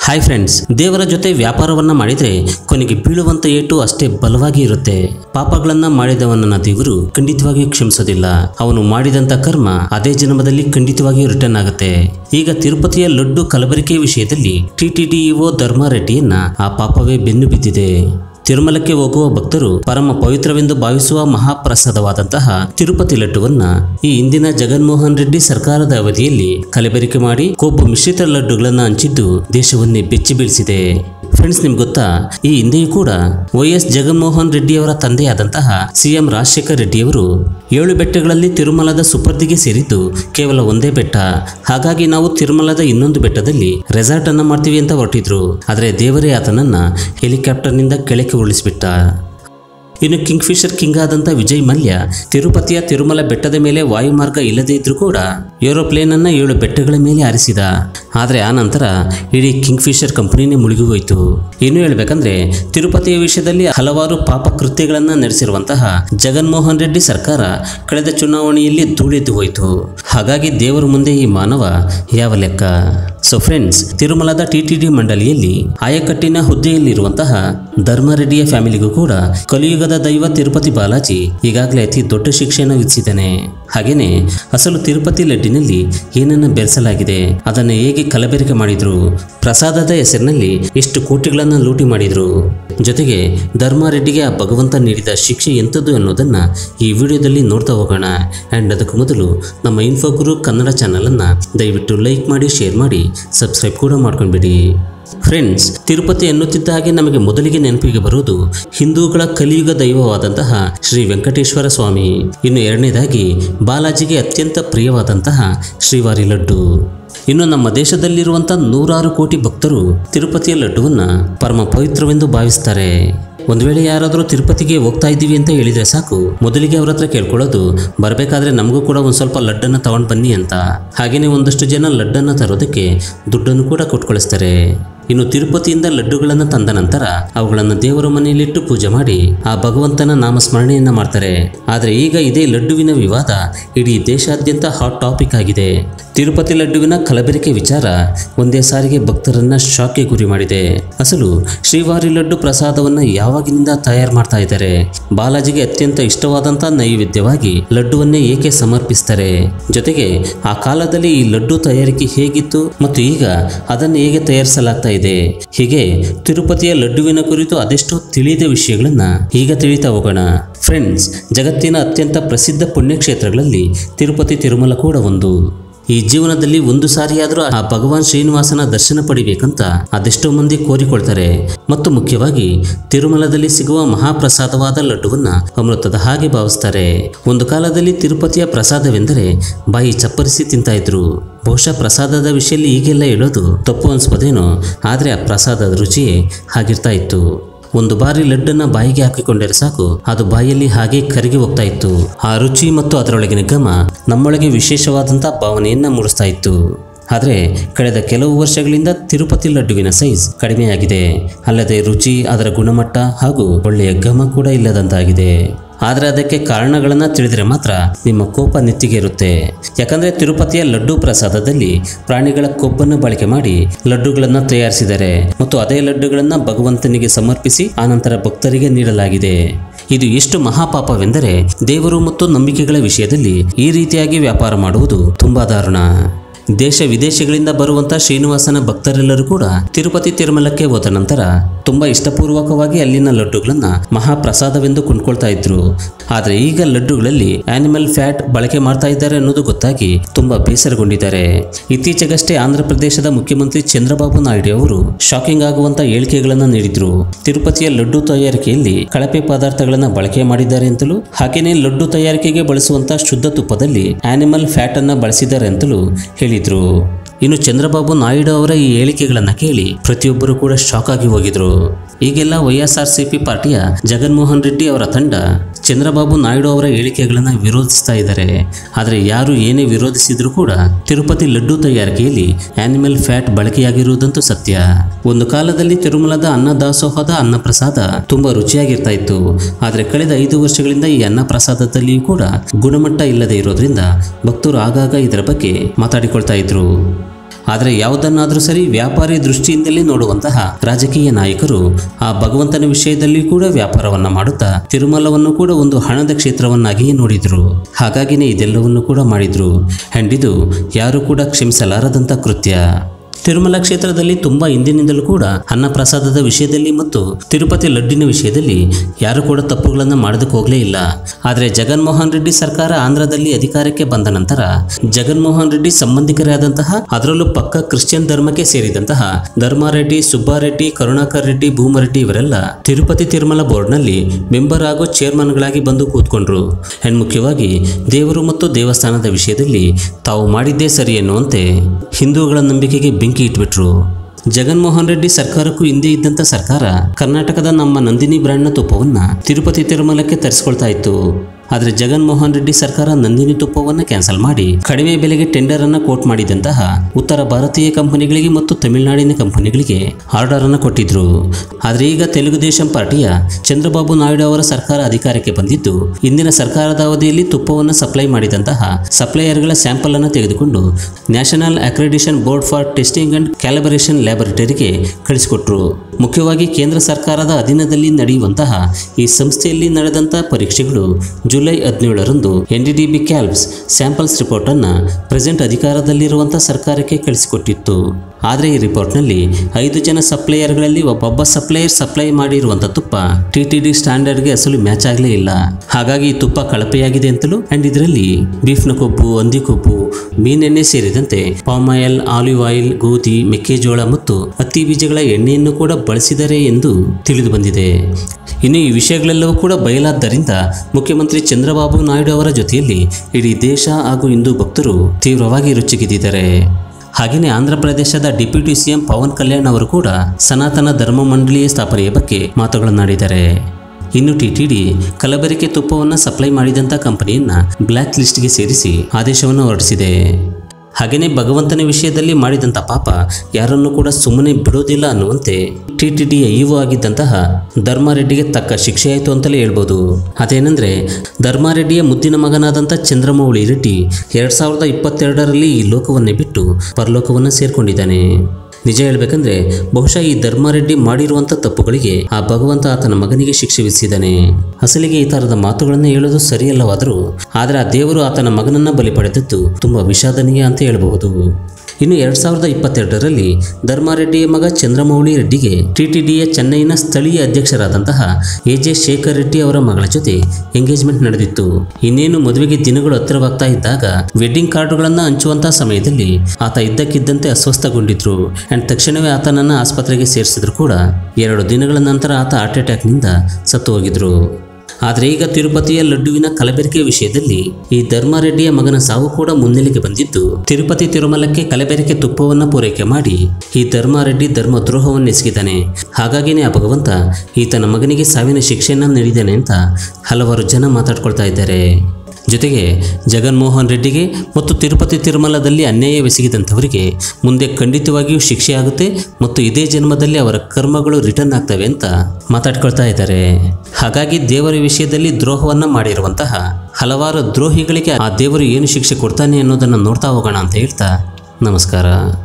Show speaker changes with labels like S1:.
S1: hi friends ದೇವರ ಜೊತೆ ವ್ಯಾಪಾರವನ್ನ ಮಾಡಿದ್ರೆ ಕೊನೆಗೆ ಬೀಳುವಂತ ಏಟು ಅಷ್ಟೇ ಬಲವಾಗಿ ಇರುತ್ತೆ ಪಾಪಗಳನ್ನ ಮಾಡಿದವನನ್ನ ದೇವರು ಖಂಡಿತವಾಗಿ ಕ್ಷಮಿಸೋದಿಲ್ಲ ಅವನು ಮಾಡಿದಂತ ಕರ್ಮ ಅದೇ ಜನ್ಮದಲ್ಲಿ ಖಂಡಿತವಾಗಿ ರಿಟರ್ನ್ ಆಗುತ್ತೆ ಈಗ ತಿರುಪತಿಯ ಲಡ್ಡು ಕಲಬರಿಕೆ ವಿಷಯದಲ್ಲಿ ಟಿಟಿಡಿಇಒ ಧರ್ಮಾರೆಡ್ಡಿಯನ್ನ ಆ ಪಾಪವೇ ಬೆನ್ನು ಬಿದ್ದಿದೆ ತಿರುಮಲಕ್ಕೆ ಹೋಗುವ ಭಕ್ತರು ಪರಮ ಪವಿತ್ರವೆಂದು ಭಾವಿಸುವ ಮಹಾಪ್ರಸಾದವಾದಂತಹ ತಿರುಪತಿ ಲಡ್ಡುವನ್ನ ಈ ಹಿಂದಿನ ಜಗನ್ಮೋಹನ್ ರೆಡ್ಡಿ ಸರ್ಕಾರದ ಅವಧಿಯಲ್ಲಿ ಕಲಬೆರಿಕೆ ಮಾಡಿ ಕೊಬ್ಬು ಮಿಶ್ರಿತ ಲಡ್ಡುಗಳನ್ನ ಹಂಚಿದ್ದು ದೇಶವನ್ನೇ ಬೆಚ್ಚಿ ಬೀಳಿಸಿದೆ ಫ್ರೆಂಡ್ಸ್ ನಿಮ್ಗೆ ಗೊತ್ತಾ ಈ ಹಿಂದೆಯೂ ಕೂಡ ವೈ ಎಸ್ ಜಗನ್ಮೋಹನ್ ರೆಡ್ಡಿಯವರ ತಂದೆಯಾದಂತಹ ಸಿಎಂ ರಾಜಶೇಖರ್ ರೆಡ್ಡಿಯವರು ಏಳು ಬೆಟ್ಟಗಳಲ್ಲಿ ತಿರುಮಲದ ಸುಪರ್ದಿಗೆ ಸೇರಿದ್ದು ಕೇವಲ ಒಂದೇ ಬೆಟ್ಟ ಹಾಗಾಗಿ ನಾವು ತಿರುಮಲದ ಇನ್ನೊಂದು ಬೆಟ್ಟದಲ್ಲಿ ರೆಸಾರ್ಟ್ ಅನ್ನ ಮಾಡ್ತೀವಿ ಅಂತ ಹೊರಟಿದ್ರು ಆದರೆ ದೇವರೇ ಆತನನ್ನ ಹೆಲಿಕಾಪ್ಟರ್ನಿಂದ ಕೆಳಕ್ಕೆ ಉರುಳಿಸಿಬಿಟ್ಟ ಇನ್ನು ಕಿಂಗ್ ಫಿಶರ್ ಕಿಂಗ್ ಆದಂಥ ವಿಜಯ್ ಮಲ್ಯ ತಿರುಪತಿಯ ತಿರುಮಲ ಬೆಟ್ಟದ ಮೇಲೆ ವಾಯುಮಾರ್ಗ ಇಲ್ಲದೇ ಇದ್ರೂ ಕೂಡ ಏರೋಪ್ಲೇನ್ ಅನ್ನ ಏಳು ಬೆಟ್ಟಗಳ ಮೇಲೆ ಹಾರಿಸಿದ ಆದರೆ ಆ ನಂತರ ಇಡೀ ಕಿಂಗ್ ಫಿಶರ್ ಕಂಪನಿನೇ ಮುಳುಗಿ ಹೋಯಿತು ಇನ್ನು ಹೇಳ್ಬೇಕಂದ್ರೆ ತಿರುಪತಿಯ ವಿಷಯದಲ್ಲಿ ಹಲವಾರು ಪಾಪ ಕೃತ್ಯಗಳನ್ನ ನಡೆಸಿರುವಂತಹ ಜಗನ್ಮೋಹನ್ ರೆಡ್ಡಿ ಸರ್ಕಾರ ಕಳೆದ ಚುನಾವಣೆಯಲ್ಲಿ ಧೂಳೆದ್ದು ಹೋಯಿತು ಹಾಗಾಗಿ ದೇವರ ಮುಂದೆ ಈ ಮಾನವ ಯಾವ ಲೆಕ್ಕ ಸೊ ಫ್ರೆಂಡ್ಸ್ ತಿರುಮಲದ ಟಿಟಿಡಿ ಮಂಡಳಿಯಲ್ಲಿ ಆಯಕಟ್ಟಿನ ಹುದ್ದೆಯಲ್ಲಿರುವಂತಹ ಧರ್ಮರೆಡ್ಡಿಯ ಫ್ಯಾಮಿಲಿಗೂ ಕೂಡ ಕಲಿಯುಗದ ದೈವ ತಿರುಪತಿ ಬಾಲಾಜಿ ಈಗಾಗಲೇ ಅತಿ ದೊಡ್ಡ ಶಿಕ್ಷೆಯನ್ನು ವಿಧಿಸಿದ್ದಾನೆ ಹಾಗೇನೆ ಅಸಲು ತಿರುಪತಿ ಲಡ್ಡಿನಲ್ಲಿ ಏನನ್ನ ಬೆರೆಸಲಾಗಿದೆ ಅದನ್ನು ಹೇಗೆ ಕಲಬೆರಕೆ ಮಾಡಿದ್ರು ಪ್ರಸಾದದ ಹೆಸರಿನಲ್ಲಿ ಎಷ್ಟು ಕೋಟಿಗಳನ್ನ ಲೂಟಿ ಮಾಡಿದ್ರು ಜೊತೆಗೆ ಧರ್ಮಾರೆಡ್ಡಿಗೆ ಆ ಭಗವಂತ ನೀಡಿದ ಶಿಕ್ಷೆ ಎಂಥದ್ದು ಅನ್ನೋದನ್ನ ಈ ವಿಡಿಯೋದಲ್ಲಿ ನೋಡ್ತಾ ಹೋಗೋಣ ಆ್ಯಂಡ್ ಅದಕ್ಕೂ ಮೊದಲು ನಮ್ಮ ಇನ್ಫೋಗುರು ಕನ್ನಡ ಚಾನಲನ್ನು ದಯವಿಟ್ಟು ಲೈಕ್ ಮಾಡಿ ಶೇರ್ ಮಾಡಿ ಸಬ್ಸ್ಕ್ರೈಬ್ ಕೂಡ ಮಾಡ್ಕೊಂಡ್ಬಿಡಿ ಫ್ರೆಂಡ್ಸ್ ತಿರುಪತಿ ಎನ್ನುತ್ತಿದ್ದ ಹಾಗೆ ನಮಗೆ ಮೊದಲಿಗೆ ನೆನಪಿಗೆ ಬರುವುದು ಹಿಂದೂಗಳ ಕಲಿಯುಗ ದೈವವಾದಂತಹ ಶ್ರೀ ವೆಂಕಟೇಶ್ವರ ಸ್ವಾಮಿ ಇನ್ನು ಎರಡನೇದಾಗಿ ಬಾಲಾಜಿಗೆ ಅತ್ಯಂತ ಪ್ರಿಯವಾದಂತಹ ಶ್ರೀವಾರಿ ಲಡ್ಡು ಇನ್ನು ನಮ್ಮ ದೇಶದಲ್ಲಿರುವಂಥ ನೂರಾರು ಕೋಟಿ ಭಕ್ತರು ತಿರುಪತಿಯ ಲಡ್ಡುವನ್ನ ಪರಮ ಪವಿತ್ರವೆಂದು ಭಾವಿಸ್ತಾರೆ ಒಂದು ವೇಳೆ ಯಾರಾದರೂ ತಿರುಪತಿಗೆ ಹೋಗ್ತಾ ಇದ್ದೀವಿ ಅಂತ ಹೇಳಿದ್ರೆ ಸಾಕು ಮೊದಲಿಗೆ ಅವ್ರ ಹತ್ರ ಕೇಳ್ಕೊಳ್ಳೋದು ಬರಬೇಕಾದ್ರೆ ನಮಗೂ ಕೂಡ ಒಂದು ಸ್ವಲ್ಪ ಲಡ್ಡನ್ನು ತಗೊಂಡು ಬನ್ನಿ ಅಂತ ಹಾಗೆಯೇ ಒಂದಷ್ಟು ಜನ ಲಡ್ಡನ್ನು ತರೋದಕ್ಕೆ ದುಡ್ಡನ್ನು ಕೂಡ ಕೊಟ್ಕೊಳಿಸ್ತಾರೆ ಇನ್ನು ತಿರುಪತಿಯಿಂದ ಲಡ್ಡುಗಳನ್ನು ತಂದ ನಂತರ ಅವುಗಳನ್ನು ದೇವರ ಮನೆಯಲ್ಲಿಟ್ಟು ಪೂಜೆ ಮಾಡಿ ಆ ಭಗವಂತನ ನಾಮಸ್ಮರಣೆಯನ್ನ ಮಾಡ್ತಾರೆ ಆದರೆ ಈಗ ಇದೇ ಲಡ್ಡುವಿನ ವಿವಾದ ಇಡೀ ದೇಶಾದ್ಯಂತ ಹಾಟ್ ಟಾಪಿಕ್ ಆಗಿದೆ ತಿರುಪತಿ ಲಡ್ಡುವಿನ ಕಲಬೆರಕೆ ವಿಚಾರ ಒಂದೇ ಸಾರಿಗೆ ಭಕ್ತರನ್ನ ಶಾಕ್ಗೆ ಗುರಿ ಮಾಡಿದೆ ಅಸಲು ಶ್ರೀವಾರಿ ಲಡ್ಡು ಪ್ರಸಾದವನ್ನ ಯಾವಾಗಿನಿಂದ ತಯಾರು ಮಾಡ್ತಾ ಇದ್ದಾರೆ ಬಾಲಾಜಿಗೆ ಅತ್ಯಂತ ಇಷ್ಟವಾದಂತ ನೈವೇದ್ಯವಾಗಿ ಲಡ್ಡುವನ್ನೇ ಏಕೆ ಸಮರ್ಪಿಸ್ತಾರೆ ಜೊತೆಗೆ ಆ ಕಾಲದಲ್ಲಿ ಈ ಲಡ್ಡು ತಯಾರಿಕೆ ಹೇಗಿತ್ತು ಮತ್ತು ಈಗ ಅದನ್ನು ಹೇಗೆ ತಯಾರಿಸಲಾಗ್ತಾ ಇದೆ ಹೀಗೆ ತಿರುಪತಿಯ ಲಡ್ಡುವಿನ ಕುರಿತು ಅದೆಷ್ಟೋ ತಿಳಿದ ವಿಷಯಗಳನ್ನ ಈಗ ತಿಳಿತಾ ಹೋಗೋಣ ಫ್ರೆಂಡ್ಸ್ ಜಗತ್ತಿನ ಅತ್ಯಂತ ಪ್ರಸಿದ್ಧ ಪುಣ್ಯಕ್ಷೇತ್ರಗಳಲ್ಲಿ ತಿರುಪತಿ ತಿರುಮಲ ಕೂಡ ಒಂದು ಈ ಜೀವನದಲ್ಲಿ ಒಂದು ಸಾರಿಯಾದರೂ ಆ ಭಗವಾನ್ ಶ್ರೀನಿವಾಸನ ದರ್ಶನ ಪಡಿಬೇಕಂತ ಅದೆಷ್ಟೋ ಮಂದಿ ಕೋರಿಕೊಳ್ತಾರೆ ಮತ್ತು ಮುಖ್ಯವಾಗಿ ತಿರುಮಲದಲ್ಲಿ ಸಿಗುವ ಮಹಾಪ್ರಸಾದವಾದ ಲಡ್ಡುವನ್ನ ಅಮೃತದ ಹಾಗೆ ಭಾವಿಸ್ತಾರೆ ಒಂದು ಕಾಲದಲ್ಲಿ ತಿರುಪತಿಯ ಪ್ರಸಾದವೆಂದರೆ ಬಾಯಿ ಚಪ್ಪರಿಸಿ ತಿಂತಾ ಇದ್ರು ಬಹುಶಃ ಪ್ರಸಾದದ ವಿಷಯದಲ್ಲಿ ಈಗೆಲ್ಲ ಹೇಳೋದು ತಪ್ಪು ಅನ್ಸ್ಬೋದೇನೋ ಆದರೆ ಆ ಪ್ರಸಾದದ ರುಚಿಯೇ ಹಾಗಿರ್ತಾ ಇತ್ತು ಒಂದು ಬಾರಿ ಲಡ್ಡನ್ನ ಬಾಯಿಗೆ ಹಾಕಿಕೊಂಡರೆ ಸಾಕು ಅದು ಬಾಯಲ್ಲಿ ಹಾಗೆ ಕರಗಿ ಹೋಗ್ತಾ ಇತ್ತು ಆ ರುಚಿ ಮತ್ತು ಅದರೊಳಗಿನ ಘಮ ನಮ್ಮೊಳಗೆ ವಿಶೇಷವಾದಂಥ ಭಾವನೆಯನ್ನ ಮೂಡಿಸ್ತಾ ಇತ್ತು ಆದರೆ ಕಳೆದ ಕೆಲವು ವರ್ಷಗಳಿಂದ ತಿರುಪತಿ ಲಡ್ಡುವಿನ ಸೈಜ್ ಕಡಿಮೆಯಾಗಿದೆ ಅಲ್ಲದೆ ರುಚಿ ಅದರ ಗುಣಮಟ್ಟ ಹಾಗೂ ಒಳ್ಳೆಯ ಘಮ ಕೂಡ ಇಲ್ಲದಂತಾಗಿದೆ ಆದರೆ ಅದಕ್ಕೆ ಕಾರಣಗಳನ್ನು ತಿಳಿದರೆ ಮಾತ್ರ ನಿಮ್ಮ ಕೋಪ ನೆತ್ತಿಗೆ ಇರುತ್ತೆ ಯಾಕಂದರೆ ತಿರುಪತಿಯ ಲಡ್ಡು ಪ್ರಸಾದದಲ್ಲಿ ಪ್ರಾಣಿಗಳ ಕೊಬ್ಬನ್ನು ಬಳಕೆ ಮಾಡಿ ಲಡ್ಡುಗಳನ್ನು ತಯಾರಿಸಿದ್ದಾರೆ ಮತ್ತು ಅದೇ ಲಡ್ಡುಗಳನ್ನು ಭಗವಂತನಿಗೆ ಸಮರ್ಪಿಸಿ ಆನಂತರ ಭಕ್ತರಿಗೆ ನೀಡಲಾಗಿದೆ ಇದು ಎಷ್ಟು ಮಹಾಪಾಪವೆಂದರೆ ದೇವರು ಮತ್ತು ನಂಬಿಕೆಗಳ ವಿಷಯದಲ್ಲಿ ಈ ರೀತಿಯಾಗಿ ವ್ಯಾಪಾರ ಮಾಡುವುದು ತುಂಬಾ ದಾರುಣ ದೇಶ ವಿದೇಶಗಳಿಂದ ಬರುವಂತ ಶ್ರೀನಿವಾಸನ ಭಕ್ತರೆಲ್ಲರೂ ಕೂಡ ತಿರುಪತಿ ತಿರುಮಲಕ್ಕೆ ಹೋದ ನಂತರ ತುಂಬಾ ಇಷ್ಟಪೂರ್ವಕವಾಗಿ ಅಲ್ಲಿನ ಲಡ್ಡುಗಳನ್ನ ಮಹಾಪ್ರಸಾದವೆಂದು ಕೊಂಡ್ಕೊಳ್ತಾ ಇದ್ರು ಆದ್ರೆ ಈಗ ಲಡ್ಡುಗಳಲ್ಲಿ ಆನಿಮಲ್ ಫ್ಯಾಟ್ ಬಳಕೆ ಮಾಡ್ತಾ ಇದ್ದಾರೆ ಅನ್ನೋದು ಗೊತ್ತಾಗಿ ತುಂಬಾ ಬೇಸರಗೊಂಡಿದ್ದಾರೆ ಇತ್ತೀಚೆಗಷ್ಟೇ ಆಂಧ್ರ ಪ್ರದೇಶದ ಮುಖ್ಯಮಂತ್ರಿ ಚಂದ್ರಬಾಬು ನಾಯ್ಡು ಅವರು ಶಾಕಿಂಗ್ ಆಗುವಂತ ಹೇಳಿಕೆಗಳನ್ನ ನೀಡಿದ್ರು ತಿರುಪತಿಯ ಲಡ್ಡು ತಯಾರಿಕೆಯಲ್ಲಿ ಕಳಪೆ ಪದಾರ್ಥಗಳನ್ನ ಬಳಕೆ ಮಾಡಿದ್ದಾರೆ ಅಂತಲೂ ಹಾಗೇನೆ ಲಡ್ಡು ತಯಾರಿಕೆಗೆ ಬಳಸುವಂತ ಶುದ್ಧ ತುಪ್ಪದಲ್ಲಿ ಆನಿಮಲ್ ಫ್ಯಾಟ್ ಅನ್ನ ಬಳಸಿದ್ದಾರೆ ಅಂತಲೂ ಹೇಳಿದ್ರು ಇನ್ನು ಚಂದ್ರಬಾಬು ನಾಯ್ಡು ಅವರ ಈ ಹೇಳಿಕೆಗಳನ್ನ ಕೇಳಿ ಪ್ರತಿಯೊಬ್ಬರು ಕೂಡ ಶಾಕ್ ಆಗಿ ಹೋಗಿದ್ರು ಈಗೆಲ್ಲ ವೈಎಸ್ಆರ್ಸಿಪಿ ಪಾರ್ಟಿಯ ಜಗನ್ಮೋಹನ್ ರೆಡ್ಡಿ ಅವರ ತಂಡ ಚಂದ್ರಬಾಬು ನಾಯ್ಡು ಅವರ ಹೇಳಿಕೆಗಳನ್ನ ವಿರೋಧಿಸ್ತಾ ಇದ್ದಾರೆ ಆದರೆ ಯಾರು ಏನೇ ವಿರೋಧಿಸಿದ್ರು ಕೂಡ ತಿರುಪತಿ ಲಡ್ಡು ತಯಾರಿಕೆಯಲ್ಲಿ ಆನಿಮಲ್ ಫ್ಯಾಟ್ ಬಳಕೆಯಾಗಿರುವುದಂತೂ ಸತ್ಯ ಒಂದು ಕಾಲದಲ್ಲಿ ತಿರುಮಲದ ಅನ್ನದಾಸೋಹದ ಅನ್ನಪ್ರಸಾದ ತುಂಬಾ ರುಚಿಯಾಗಿರ್ತಾ ಇತ್ತು ಆದರೆ ಕಳೆದ ಐದು ವರ್ಷಗಳಿಂದ ಈ ಅನ್ನಪ್ರಸಾದದಲ್ಲಿಯೂ ಕೂಡ ಗುಣಮಟ್ಟ ಇಲ್ಲದೆ ಇರೋದ್ರಿಂದ ಭಕ್ತರು ಆಗಾಗ ಇದರ ಬಗ್ಗೆ ಮಾತಾಡಿಕೊಳ್ತಾ ಇದ್ರು ಆದರೆ ಯಾವುದನ್ನಾದರೂ ಸರಿ ವ್ಯಾಪಾರಿ ದೃಷ್ಟಿಯಿಂದಲೇ ನೋಡುವಂತಹ ರಾಜಕೀಯ ನಾಯಕರು ಆ ಭಗವಂತನ ವಿಷಯದಲ್ಲಿ ಕೂಡ ವ್ಯಾಪಾರವನ್ನ ಮಾಡುತ್ತಾ ತಿರುಮಲವನ್ನು ಕೂಡ ಒಂದು ಹಣದ ಕ್ಷೇತ್ರವನ್ನಾಗಿಯೇ ನೋಡಿದ್ರು ಹಾಗಾಗಿನೇ ಇದೆಲ್ಲವನ್ನು ಕೂಡ ಮಾಡಿದ್ರು ಅಂಡ್ ಇದು ಯಾರು ಕೂಡ ಕ್ಷಮಿಸಲಾರದಂಥ ಕೃತ್ಯ ತಿರುಮಲ ಕ್ಷೇತ್ರದಲ್ಲಿ ತುಂಬಾ ಹಿಂದಿನಿಂದಲೂ ಕೂಡ ಅನ್ನಪ್ರಸಾದದ ವಿಷಯದಲ್ಲಿ ಮತ್ತು ತಿರುಪತಿ ಲಡ್ಡಿನ ವಿಷಯದಲ್ಲಿ ಯಾರು ಕೂಡ ತಪ್ಪುಗಳನ್ನು ಮಾಡೋದಕ್ಕೆ ಹೋಗಲೇ ಇಲ್ಲ ಆದರೆ ಜಗನ್ಮೋಹನ್ ರೆಡ್ಡಿ ಸರ್ಕಾರ ಆಂಧ್ರದಲ್ಲಿ ಅಧಿಕಾರಕ್ಕೆ ಬಂದ ನಂತರ ಜಗನ್ಮೋಹನ್ ರೆಡ್ಡಿ ಸಂಬಂಧಿಕರಾದಂತಹ ಅದರಲ್ಲೂ ಪಕ್ಕ ಕ್ರಿಶ್ಚಿಯನ್ ಧರ್ಮಕ್ಕೆ ಸೇರಿದಂತಹ ಧರ್ಮಾರೆಡ್ಡಿ ಸುಬ್ಬಾರೆಡ್ಡಿ ಕರುಣಾಕರ್ ರೆಡ್ಡಿ ಭೂಮರೆಡ್ಡಿ ಇವರೆಲ್ಲ ತಿರುಪತಿ ತಿರುಮಲ ಬೋರ್ಡ್ನಲ್ಲಿ ಮೆಂಬರ್ ಹಾಗೂ ಚೇರ್ಮನ್ಗಳಾಗಿ ಬಂದು ಕೂತ್ಕೊಂಡ್ರು ಅಂಡ್ ಮುಖ್ಯವಾಗಿ ದೇವರು ಮತ್ತು ದೇವಸ್ಥಾನದ ವಿಷಯದಲ್ಲಿ ತಾವು ಮಾಡಿದ್ದೇ ಸರಿ ಎನ್ನುವಂತೆ ಹಿಂದೂಗಳ ನಂಬಿಕೆಗೆ ಬೆಂಕಿ ಇಟ್ಬಿಟ್ರು ಜಗನ್ಮೋಹನ್ ರೆಡ್ಡಿ ಸರ್ಕಾರಕ್ಕೂ ಹಿಂದೆ ಇದ್ದಂಥ ಸರ್ಕಾರ ಕರ್ನಾಟಕದ ನಮ್ಮ ನಂದಿನಿ ಬ್ರ್ಯಾಂಡ್ನ ತುಪ್ಪವನ್ನ ತಿರುಪತಿ ತಿರುಮಲಕ್ಕೆ ತರಿಸ್ಕೊಳ್ತಾ ಇತ್ತು ಆದರೆ ಜಗನ್ಮೋಹನ್ ರೆಡ್ಡಿ ಸರ್ಕಾರ ನಂದಿನಿ ತುಪ್ಪವನ್ನು ಕ್ಯಾನ್ಸಲ್ ಮಾಡಿ ಕಡಿಮೆ ಬೆಲೆಗೆ ಟೆಂಡರ್ ಅನ್ನ ಕೋಟ್ ಮಾಡಿದಂತಹ ಉತ್ತರ ಭಾರತೀಯ ಕಂಪನಿಗಳಿಗೆ ಮತ್ತು ತಮಿಳುನಾಡಿನ ಕಂಪನಿಗಳಿಗೆ ಆರ್ಡರ್ ಅನ್ನು ಕೊಟ್ಟಿದ್ರು ಆದರೆ ಈಗ ತೆಲುಗು ದೇಶಂ ಪಾರ್ಟಿಯ ಚಂದ್ರಬಾಬು ನಾಯ್ಡು ಅವರ ಸರ್ಕಾರ ಅಧಿಕಾರಕ್ಕೆ ಬಂದಿದ್ದು ಇಂದಿನ ಸರ್ಕಾರದ ಅವಧಿಯಲ್ಲಿ ತುಪ್ಪವನ್ನು ಸಪ್ಲೈ ಮಾಡಿದಂತಹ ಸಪ್ಲೈಯರ್ಗಳ ಸ್ಯಾಂಪಲ್ ಅನ್ನು ತೆಗೆದುಕೊಂಡು National Accreditation Board for Testing and Calibration ಲ್ಯಾಬೊರೇಟರಿಗೆ ಕಳಿಸಿಕೊಟ್ರು ಮುಖ್ಯವಾಗಿ ಕೇಂದ್ರ ಸರ್ಕಾರದ ಅಧೀನದಲ್ಲಿ ನಡೆಯುವಂತಹ ಈ ಸಂಸ್ಥೆಯಲ್ಲಿ ನಡೆದಂತಹ ಪರೀಕ್ಷೆಗಳು ಜುಲೈ ಹದಿನೇಳರಂದು ಎನ್ಡಿಡಿಬಿ ಕ್ಯಾಲ್ಬ್ಸ್ ಸ್ಯಾಂಪಲ್ಸ್ ರಿಪೋರ್ಟ್ ಅನ್ನ ಪ್ರೆಸೆಂಟ್ ಅಧಿಕಾರದಲ್ಲಿರುವಂತಹ ಸರ್ಕಾರಕ್ಕೆ ಕಳಿಸಿಕೊಟ್ಟಿತ್ತು ಆದರೆ ಈ ರಿಪೋರ್ಟ್ನಲ್ಲಿ ಐದು ಜನ ಸಪ್ಲೈಯರ್ಗಳಲ್ಲಿ ಒಬ್ಬೊಬ್ಬ ಸಪ್ಲೈಯರ್ ಸಪ್ಲೈ ಮಾಡಿರುವಂಥ ತುಪ್ಪ ಟಿ ಟಿ ಡಿ ಸ್ಟ್ಯಾಂಡರ್ಡ್ಗೆ ಅಸಲು ಮ್ಯಾಚ್ ಆಗಲೇ ಇಲ್ಲ ಹಾಗಾಗಿ ಈ ತುಪ್ಪ ಕಳಪೆಯಾಗಿದೆ ಅಂತಲೂ ಅಂಡ್ ಇದರಲ್ಲಿ ಬೀಫ್ನ ಕೊಬ್ಬು ಹಂದಿ ಕೊಬ್ಬು ಮೀನೆಣ್ಣೆ ಸೇರಿದಂತೆ ಪಾಮ್ ಆಯಿಲ್ ಆಲಿವ್ ಆಯಿಲ್ ಗೋಧಿ ಮೆಕ್ಕೆಜೋಳ ಮತ್ತು ಹತ್ತಿ ಬೀಜಗಳ ಎಣ್ಣೆಯನ್ನು ಕೂಡ ಬಳಸಿದರೆ ಎಂದು ತಿಳಿದು ಬಂದಿದೆ ಇನ್ನು ಈ ವಿಷಯಗಳೆಲ್ಲವೂ ಕೂಡ ಬಯಲಾದ್ದರಿಂದ ಮುಖ್ಯಮಂತ್ರಿ ಚಂದ್ರಬಾಬು ನಾಯ್ಡು ಅವರ ಜೊತೆಯಲ್ಲಿ ಇಡೀ ದೇಶ ಹಾಗೂ ಹಿಂದೂ ಭಕ್ತರು ತೀವ್ರವಾಗಿ ರುಚಿಗಿದ್ದಾರೆ ಹಾಗೆಯೇ ಆಂಧ್ರ ಪ್ರದೇಶದ ಡಿಪ್ಯೂಟಿ ಸಿಎಂ ಪವನ್ ಕಲ್ಯಾಣ್ ಅವರು ಕೂಡ ಸನಾತನ ಧರ್ಮ ಮಂಡಳಿಯ ಸ್ಥಾಪನೆಯ ಬಗ್ಗೆ ಮಾತುಗಳನ್ನಾಡಿದ್ದಾರೆ ಇನ್ನು ಟಿಟಿಡಿ ಕಲಬೆರಕೆ ತುಪ್ಪವನ್ನು ಸಪ್ಲೈ ಮಾಡಿದಂಥ ಕಂಪನಿಯನ್ನ ಬ್ಲ್ಯಾಕ್ ಲಿಸ್ಟ್ಗೆ ಸೇರಿಸಿ ಆದೇಶವನ್ನು ಹೊರಡಿಸಿದೆ ಹಾಗೆಯೇ ಭಗವಂತನ ವಿಷಯದಲ್ಲಿ ಮಾಡಿದಂಥ ಪಾಪ ಯಾರನ್ನು ಕೂಡ ಸುಮ್ಮನೆ ಬಿಡೋದಿಲ್ಲ ಅನ್ನುವಂತೆ ಟಿ ಟಿ ಡಿಯ ಇವು ಆಗಿದ್ದಂತಹ ಧರ್ಮಾರೆಡ್ಡಿಗೆ ತಕ್ಕ ಶಿಕ್ಷೆಯಾಯಿತು ಅಂತಲೇ ಹೇಳ್ಬೋದು ಅದೇನೆಂದರೆ ಧರ್ಮಾರೆಡ್ಡಿಯ ಮುದ್ದಿನ ಮಗನಾದಂಥ ಚಂದ್ರಮೌಳಿ ರೆಡ್ಡಿ ಎರಡು ಸಾವಿರದ ಇಪ್ಪತ್ತೆರಡರಲ್ಲಿ ಈ ಲೋಕವನ್ನೇ ಬಿಟ್ಟು ಪರಲೋಕವನ್ನು ಸೇರ್ಕೊಂಡಿದ್ದಾನೆ ನಿಜ ಹೇಳ್ಬೇಕಂದ್ರೆ ಬಹುಶಃ ಈ ಧರ್ಮಾರೆಡ್ಡಿ ಮಾಡಿರುವಂಥ ತಪ್ಪುಗಳಿಗೆ ಆ ಭಗವಂತ ಆತನ ಮಗನಿಗೆ ಶಿಕ್ಷೆ ವಿಧಿಸಿದ್ದಾನೆ ಅಸಲಿಗೆ ಈ ಥರದ ಮಾತುಗಳನ್ನು ಹೇಳೋದು ಸರಿಯಲ್ಲವಾದರೂ ಆದರೆ ಆ ದೇವರು ಆತನ ಮಗನನ್ನ ಬಲಿ ಪಡೆದದ್ದು ತುಂಬ ವಿಷಾದನೀಯ ಅಂತ ಹೇಳಬಹುದು ಇನ್ನು ಎರಡ್ ಸಾವಿರದ ಇಪ್ಪತ್ತೆರಡರಲ್ಲಿ ಧರ್ಮಾರೆಡ್ಡಿಯ ಮಗ ಚಂದ್ರಮೌಳಿ ರೆಡ್ಡಿಗೆ ಟಿಟಿಡಿಯ ಚೆನ್ನೈನ ಸ್ಥಳೀಯ ಅಧ್ಯಕ್ಷರಾದಂತಹ ಎ ಜೆ ಶೇಖರ್ ರೆಡ್ಡಿ ಅವರ ಮಗಳ ಜೊತೆ ಎಂಗೇಜ್ಮೆಂಟ್ ನಡೆದಿತ್ತು ಇನ್ನೇನು ಮದುವೆಗೆ ದಿನಗಳು ಹತ್ತಿರವಾಗ್ತಾ ಇದ್ದಾಗ ವೆಡ್ಡಿಂಗ್ ಕಾರ್ಡುಗಳನ್ನ ಹಂಚುವಂತಹ ಸಮಯದಲ್ಲಿ ಆತ ಇದ್ದಕ್ಕಿದ್ದಂತೆ ಅಸ್ವಸ್ಥಗೊಂಡಿದ್ರು ಅಂಡ್ ತಕ್ಷಣವೇ ಆತನನ್ನ ಆಸ್ಪತ್ರೆಗೆ ಸೇರಿಸಿದ್ರು ಕೂಡ ಎರಡು ದಿನಗಳ ನಂತರ ಆತ ಹಾರ್ಟ್ ಅಟ್ಯಾಕ್ನಿಂದ ಸತ್ತು ಹೋಗಿದ್ರು ಆದರೆ ಈಗ ತಿರುಪತಿಯ ಲಡ್ಡುವಿನ ಕಲಬೆರಕೆ ವಿಷಯದಲ್ಲಿ ಈ ಧರ್ಮಾರೆಡ್ಡಿಯ ಮಗನ ಸಾವು ಕೂಡ ಮುನ್ನೆಲೆಗೆ ಬಂದಿದ್ದು ತಿರುಪತಿ ತಿರುಮಲಕ್ಕೆ ಕಲಬೆರಕೆ ತುಪ್ಪವನ್ನು ಪೂರೈಕೆ ಮಾಡಿ ಈ ಧರ್ಮಾರೆಡ್ಡಿ ಧರ್ಮ ದ್ರೋಹವನ್ನು ಎಸಗಿದ್ದಾನೆ ಹಾಗಾಗಿನೇ ಆ ಭಗವಂತ ಈತನ ಮಗನಿಗೆ ಸಾವಿನ ಶಿಕ್ಷೆಯನ್ನು ನೀಡಿದ್ದಾನೆ ಅಂತ ಹಲವಾರು ಜನ ಮಾತಾಡ್ಕೊಳ್ತಾ ಇದ್ದಾರೆ ಜೊತೆಗೆ ಜಗನ್ಮೋಹನ್ ರೆಡ್ಡಿಗೆ ಮತ್ತು ತಿರುಪತಿ ತಿರುಮಲದಲ್ಲಿ ಅನ್ಯಾಯವೆಸಗಿದಂಥವರಿಗೆ ಮುಂದೆ ಖಂಡಿತವಾಗಿಯೂ ಶಿಕ್ಷೆಯಾಗುತ್ತೆ ಮತ್ತು ಇದೇ ಜನ್ಮದಲ್ಲಿ ಅವರ ಕರ್ಮಗಳು ರಿಟರ್ನ್ ಆಗ್ತವೆ ಅಂತ ಮಾತಾಡ್ಕೊಳ್ತಾ ಇದ್ದಾರೆ ಹಾಗಾಗಿ ದೇವರ ವಿಷಯದಲ್ಲಿ ದ್ರೋಹವನ್ನ ಮಾಡಿರುವಂತಹ ಹಲವಾರು ದ್ರೋಹಿಗಳಿಗೆ ಆ ದೇವರು ಏನು ಶಿಕ್ಷೆ ಕೊಡ್ತಾನೆ ಅನ್ನೋದನ್ನು ನೋಡ್ತಾ ಹೋಗೋಣ ಅಂತ ಹೇಳ್ತಾ ನಮಸ್ಕಾರ